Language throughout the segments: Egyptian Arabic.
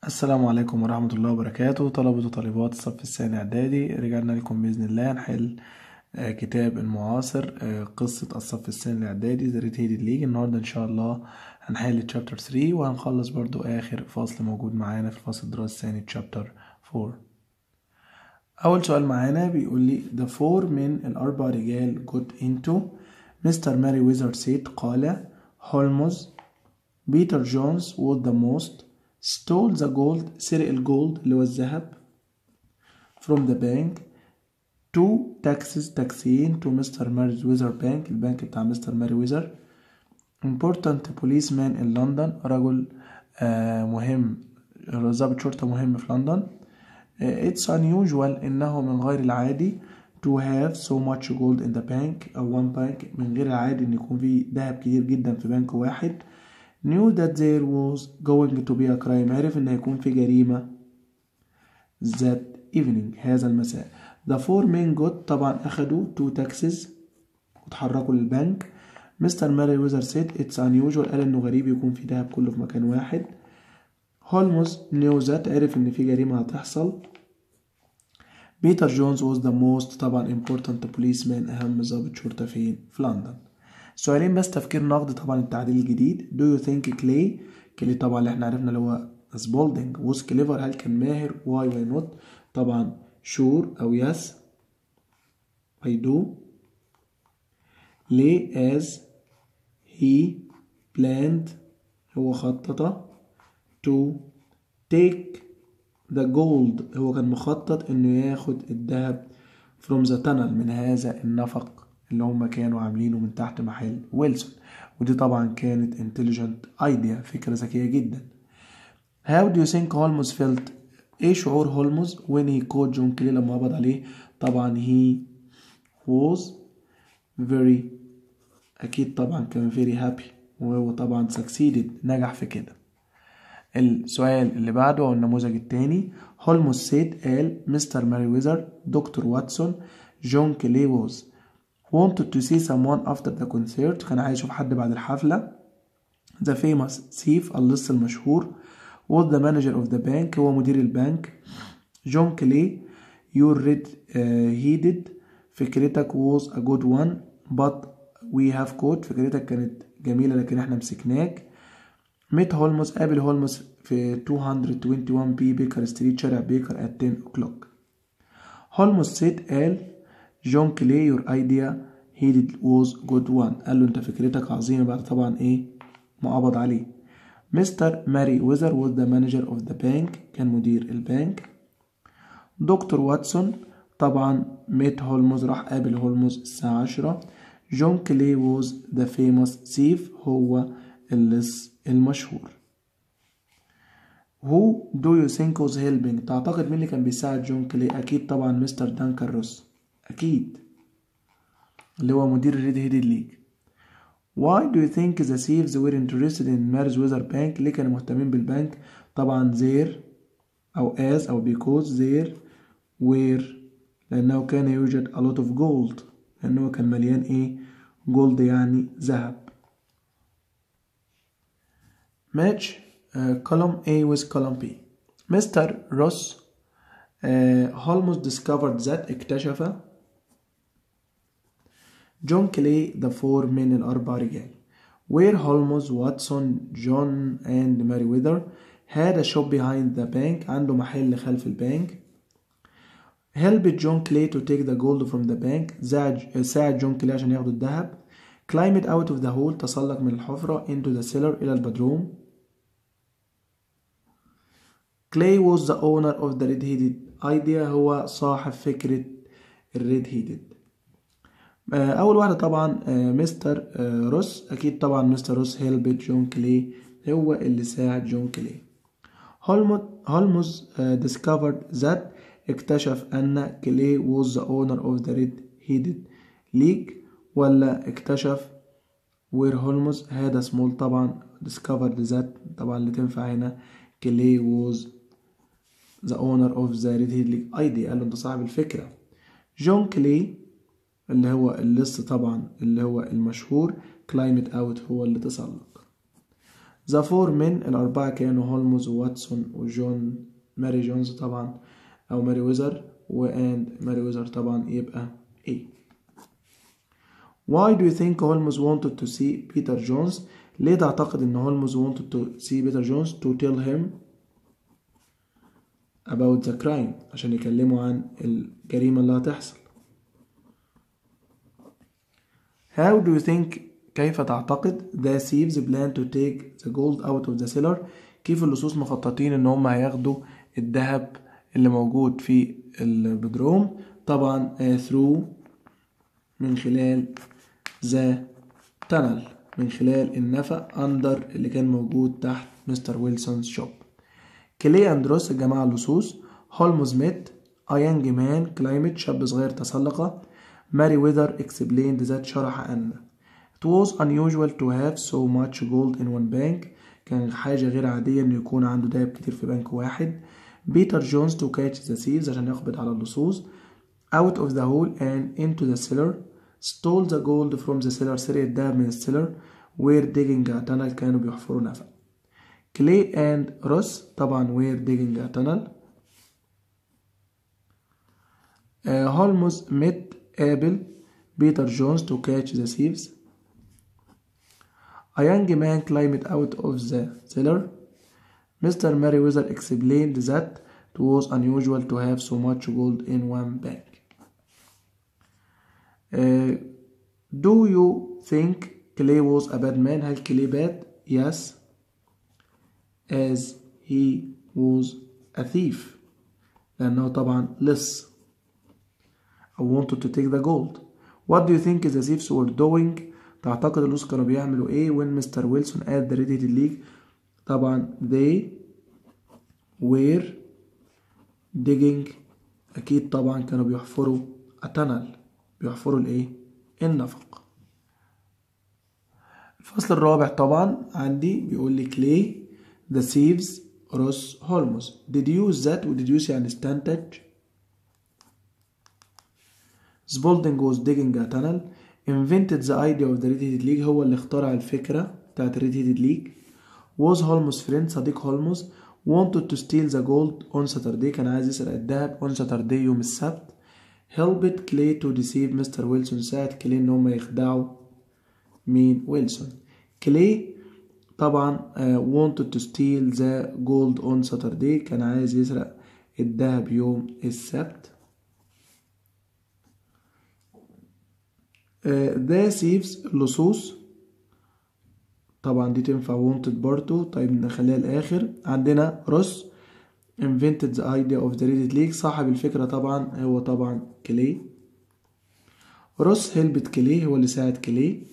السلام عليكم ورحمة الله وبركاته طلبة وطالبات الصف الثاني إعدادي رجعنا لكم بإذن الله نحل آه، كتاب المعاصر آه، قصة الصف الثاني الإعدادي ذا ريد هيدد ليج النهاردة إن شاء الله هنحل تشابتر 3 وهنخلص برضو آخر فصل موجود معانا في الفصل الدراسي الثاني تشابتر 4 أول سؤال معانا بيقول لي the four men الأربع رجال got into مستر ماري ويزر سيد قال هولمز بيتر جونز was the most stole the gold سرق الجولد اللي هو الذهب from the bank two taxes تاكسين to مستر ماري ويزر بانك البنك بتاع مستر ماري ويزر important policeman in London رجل آه مهم ضابط شرطة مهم في لندن آه it's unusual إنه من غير العادي to have so much gold in the bank أو one bank من غير العادي إن يكون في ذهب كتير جدا في بنك واحد knew that there was going to be a crime عرف إن هيكون في جريمة that evening هذا المساء the four men got طبعا أخدوا two taxis وتحركوا للبنك مستر ماري ويزر said it's unusual قال إنه غريب يكون في دهب كله في مكان واحد هولمز knew that عرف إن في جريمة هتحصل بيتر جونز was the most طبعا important policeman أهم ضابط شرطة فين في لندن سؤالين بس تفكير نقد طبعا التعديل الجديد do you think clay كلي طبعا اللي احنا عرفنا اللي هو سبولدنج was clever هل كان ماهر why why not طبعا sure أو yes I do ليه as he planned هو خطط to take the gold هو كان مخطط انه ياخد الذهب from the tunnel من هذا النفق اللي هم كانوا عاملينه من تحت محل ويلسون ودي طبعا كانت intelligent idea فكرة ذكية جدا How do you think هولمز felt ايه شعور هولمز when he caught جون كلي لما قبض عليه طبعا he was very اكيد طبعا كان very happy وهو طبعا succeeded نجح في كده السؤال اللي بعده او النموذج التاني هولمز سيد قال مستر ماري ويزر دكتور واتسون جون كلي ووز wanted to see someone after the concert كان عايز يشوف حد بعد الحفلة the famous thief اللص المشهور was the manager of the bank هو مدير البنك جون كلي your read uh, heeded فكرتك was a good one but we have caught فكرتك كانت جميلة لكن احنا مسكناك ميت هولمز قابل هولمز في 221 بي بيكر ستريت شارع بيكر at 10 o'clock هولمز سيد قال جون كلي يور ايديا he did was good one قال له انت فكرتك عظيمة بعد طبعا ايه ما قبض عليه مستر ماري ويزر was the manager of the bank كان مدير البنك دكتور واتسون طبعا ميت هولمز راح قابل هولمز الساعة عشرة جون كلي was the famous thief هو اللص المشهور Who do you think was helping تعتقد مين اللي كان بيساعد جون كلي أكيد طبعا مستر دانكن روس أكيد اللي هو مدير الريد هيدد ليج Why do you think the thieves were interested in Mary's Weather Bank ليه كانوا مهتمين بالبنك طبعا there أو as أو because there were لأنه كان يوجد a lot of gold لأنه كان مليان إيه جولد يعني ذهب match uh, column A with column B مستر روس هولمز discovered that اكتشف جون كلي the four men الأربع رجال where هولمز واتسون جون and ماري ويذر had a shop behind the bank عنده محل خلف البنك helped جون كلي to take the gold from the bank ساعد ساعد جون كلي عشان ياخد الذهب climbed out of the hole تسلق من الحفرة into the cellar إلى البدروم Clay was the owner of the red-headed idea هو صاحب فكرة الريد هيدد أول واحدة طبعا مستر روس أكيد طبعا مستر روس هيلبت جون كلي هو اللي ساعد جون كلي هولمز discovered that اكتشف أن كلي was the owner of the red-headed league ولا اكتشف where هولمز had a small طبعا discovered that طبعا اللي تنفع هنا كلي was the owner of the red head league ايدي قال له انت صاحب الفكرة جون كلي اللي هو اللص طبعا اللي هو المشهور كلايمت اوت هو اللي تسلق ذا فور من الأربعة كانوا هولمز وواتسون وجون ماري جونز طبعا أو ماري ويزر وأند ماري ويزر طبعا يبقى A Why do you think Holmes wanted to see Peter Jones ليه تعتقد ان هولمز wanted to see Peter Jones to tell him about the crime عشان يكلمه عن الجريمة اللي هتحصل How do you think كيف تعتقد the thieves plan to take the gold out of the cellar كيف اللصوص مخططين ان هم هياخدوا الذهب اللي موجود في البدروم طبعا uh, through من خلال the tunnel من خلال النفق اندر اللي كان موجود تحت مستر ويلسونز شوب كلي اندروس الجماعة اللصوص هولمز ميت a young man climate شاب صغير تسلق ماري ويذر explained ذات شرح أن it was unusual to have so much gold in one bank كان حاجة غير عادية إنه يكون عنده دهب كتير في بنك واحد بيتر جونز to catch the thieves عشان يقبض على اللصوص out of the hole and into the cellar stole the gold from the cellar سرق الدهب من السيلر were digging a tunnel كانوا بيحفروا نفق كلي and روس طبعا were digging a tunnel هولمز met قابل بيتر جونز to catch the thieves A young man climbed out of the cellar. Mr. Merriweather explained that it was unusual to have so much gold in one bank. Uh, do you think Clay was a bad man? هل كلي bad? Yes. As he was a thief. لأنه طبعا لص. I wanted to take the gold. What do you think the thieves were doing? تعتقد اللصوص كانوا بيعملوا ايه when Mr. Wilson at the Red League طبعا they were digging اكيد طبعا كانوا بيحفروا a tunnel بيحفروا الايه النفق الفصل الرابع طبعا عندي بيقول لي كلي the thieves روس هولمز deduce that و deduce يعني استنتج Spalding was digging a tunnel invented the idea of the Red League هو اللي اخترع الفكرة بتاعت Red League was Holmes friend صديق هولمز wanted to steal the gold on Saturday كان عايز يسرق الذهب on Saturday يوم السبت helped Clay to deceive Mr. Wilson ساعد كلي ان هم يخدعوا مين ويلسون كلي طبعا uh, wanted to steal the gold on Saturday كان عايز يسرق الذهب يوم السبت ذا thieves اللصوص طبعا دي تنفع wanted برضو طيب نخليها الآخر عندنا روس invented the idea of the Reddit League صاحب الفكرة طبعا هو طبعا كلي روس هلبت كلي هو اللي ساعد كلي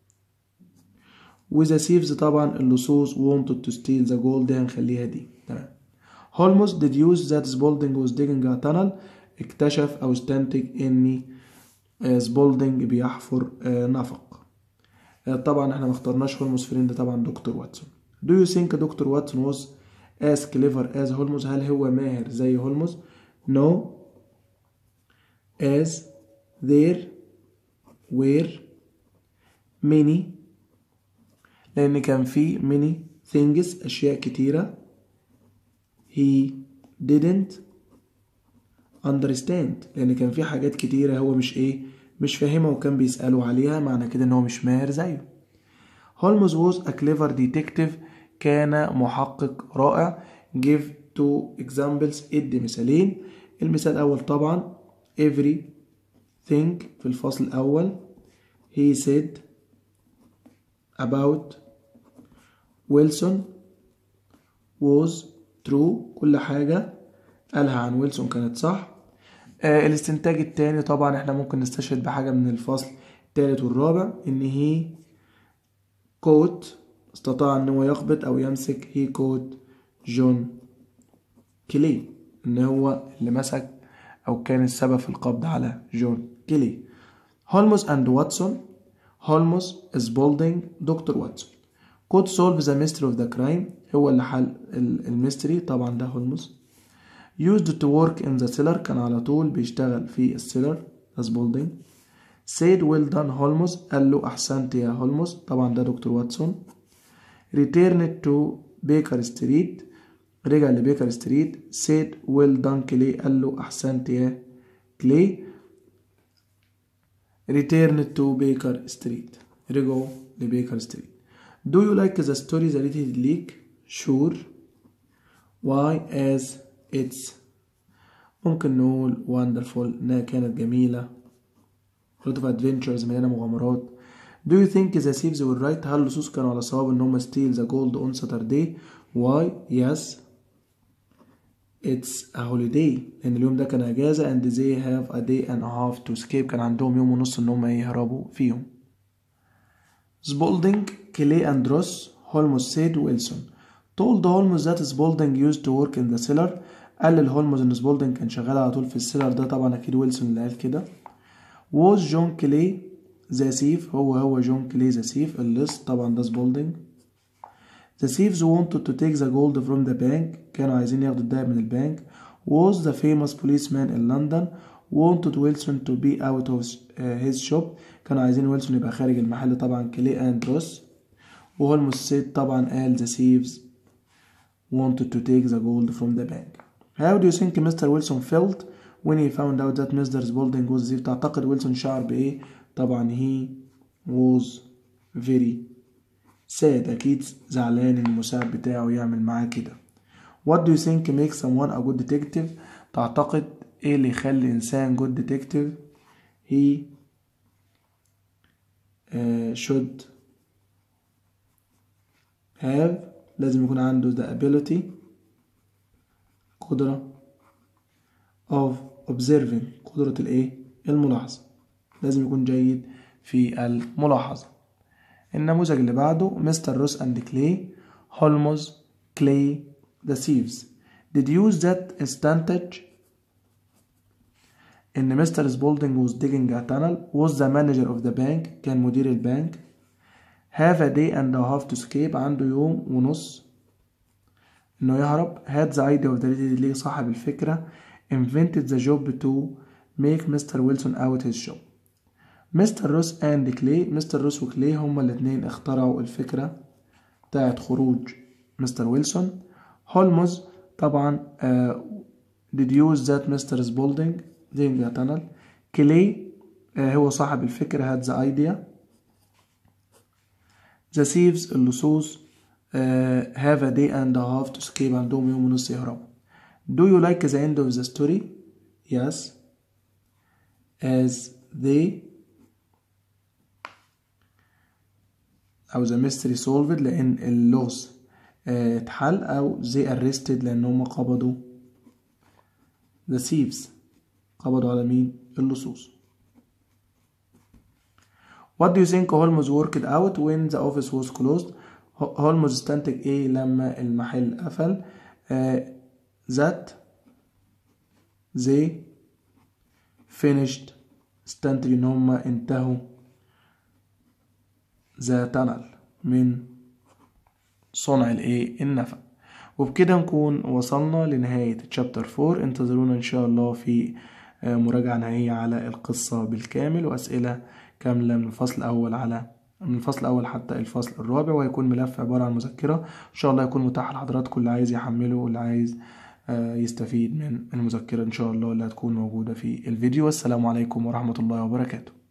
وذا thieves طبعا اللصوص wanted to steal the gold دي هنخليها دي تمام هولمز deduced that Spalding was digging a tunnel اكتشف أو استنتج إني سبولدنج بيحفر نفق طبعا احنا ما اخترناش هولمز فريند طبعا دكتور واتسون Do you think دكتور واتسون was as clever as هولمز هل هو ماهر زي هولمز No as there were many لأن كان في many things أشياء كتيرة he didn't understand لأن كان في حاجات كتيرة هو مش إيه مش فاهمها وكان بيسأله عليها معنى كده إن هو مش ماهر زيه هولمز was a clever detective كان محقق رائع give two examples ادي مثالين المثال الأول طبعا everything في الفصل الأول he said about Wilson was true كل حاجة قالها عن ويلسون كانت صح آه الاستنتاج التاني طبعا احنا ممكن نستشهد بحاجة من الفصل التالت والرابع ان هي كوت استطاع ان هو يقبض او يمسك هي كوت جون كلي ان هو اللي مسك او كان السبب في القبض على جون كلي هولمز اند واتسون هولمز سبولدينج دكتور واتسون كود سولف ذا ميستري اوف ذا كرايم هو اللي حل الميستري طبعا ده هولمز used to work in the cellar كان على طول بيشتغل في السيلر سبولدينج said well done هولمز قال له أحسنت يا هولمز طبعا ده دكتور واتسون returned to Baker Street رجع لبيكر ستريت said well done كلي قال له أحسنت يا كلي returned to Baker Street رجعوا لبيكر ستريت do you like the story the little league sure why as it's ممكن نقول wonderful إنها كانت جميلة lot of adventures مليانة مغامرات Do you think the thieves were right؟ هل اللصوص كانوا على صواب إن هم steal the gold on Saturday؟ Why? Yes. It's a holiday لأن اليوم ده كان أجازة and they have a day and a half to escape كان عندهم يوم ونص إن هم يهربوا فيهم. Spalding, Clay and Ross, Holmes said Wilson told Holmes that Spalding used to work in the cellar قال لهولمز إن سبولدنج كان شغال على طول في السيلر ده طبعا أكيد ويلسون اللي قال كده. Was John Clay ذا سيف هو هو جون كلي ذا سيف اللص طبعا ده سبولدنج The thieves wanted to take the gold from the bank كانوا عايزين ياخدوا الدهب من البنك was the famous policeman in London wanted Wilson to be out of his shop كانوا عايزين ويلسون يبقى خارج المحل طبعا كلي اند روس وهولمز سيد طبعا قال the thieves wanted to take the gold from the bank How do you think Mr. Wilson felt when he found out that Mr. Spalding was the thief تعتقد ويلسون شعر بإيه طبعا he was very sad أكيد زعلان إن المساعد بتاعه يعمل معاه كده What do you think makes someone a good detective تعتقد إيه اللي يخلي إنسان good detective he uh, should have لازم يكون عنده the ability قدرة of observing قدرة الإيه الملاحظة لازم يكون جيد في الملاحظة النموذج اللي بعده مستر روس اند كلاي هولمز كلاي ذا thieves did use that استنتج إن مستر سبولدنج was digging a tunnel was the manager of the bank كان مدير البنك have a day and a half to escape عنده يوم ونص إنه يهرب had the idea of the little league صاحب الفكرة invented the job to make Mr. Wilson out his shop مستر روس اند كلي مستر روس وكلي هما الاتنين اخترعوا الفكرة بتاعت خروج مستر ويلسون هولمز طبعا uh, did use that مستر سبولدنج دينج تانل كلي uh, هو صاحب الفكرة had the idea the thieves اللصوص uh, have a day and a half to escape عندهم يوم ونص يهربوا do you like the end of the story yes as they أو the mystery solved لأن اللغز اتحل أو they arrested لأن هم قبضوا the thieves قبضوا على مين؟ اللصوص What do you think Holmes worked out when the office was closed؟ هولمز استنتج ايه لما المحل قفل uh, that they finished استنتج ان هم انتهوا ذا تنل من صنع الايه النفق وبكده نكون وصلنا لنهاية تشابتر 4 انتظرونا ان شاء الله في مراجعة نهائية على القصة بالكامل وأسئلة كاملة من الفصل الأول على من الفصل الأول حتى الفصل الرابع وهيكون ملف عبارة عن مذكرة إن شاء الله يكون متاح لحضراتكم اللي عايز يحمله واللي عايز يستفيد من المذكرة إن شاء الله اللي هتكون موجودة في الفيديو والسلام عليكم ورحمة الله وبركاته